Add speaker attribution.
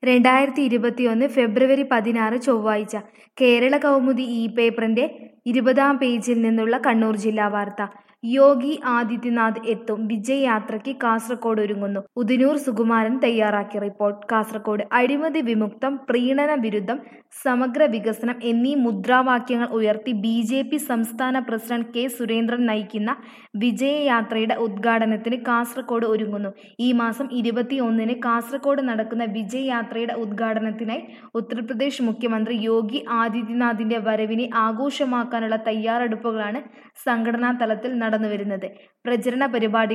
Speaker 1: രണ്ടായിരത്തി ഇരുപത്തിയൊന്ന് ഫെബ്രുവരി പതിനാറ് ചൊവ്വാഴ്ച കേരള കൗമുദി ഈ പേപ്പറിന്റെ ഇരുപതാം പേജിൽ നിന്നുള്ള കണ്ണൂർ ജില്ലാ വാർത്ത യോഗി ആദിത്യനാഥ് എത്തും വിജയ് യാത്രയ്ക്ക് കാസർകോട് ഒരുങ്ങുന്നു ഉദിനൂർ സുകുമാരൻ തയ്യാറാക്കിയ റിപ്പോർട്ട് കാസർകോട് അഴിമതി വിമുക്തം പ്രീണന വിരുദ്ധം സമഗ്ര വികസനം എന്നീ മുദ്രാവാക്യങ്ങൾ ഉയർത്തി ബി ജെ പി സംസ്ഥാന പ്രസിഡന്റ് കെ സുരേന്ദ്രൻ നയിക്കുന്ന വിജയയാത്രയുടെ ഉദ്ഘാടനത്തിന് കാസർകോട് ഒരുങ്ങുന്നു ഈ മാസം ഇരുപത്തിയൊന്നിന് കാസർകോട് നടക്കുന്ന വിജയ് യാത്രയുടെ ഉദ്ഘാടനത്തിനായി ഉത്തർപ്രദേശ് മുഖ്യമന്ത്രി യോഗി ആദിത്യനാഥിന്റെ വരവിനെ ആഘോഷമാക്കാനുള്ള തയ്യാറെടുപ്പുകളാണ് സംഘടനാ തലത്തിൽ നടന്നുവരുന്നത് പ്രചരണ പരിപാടി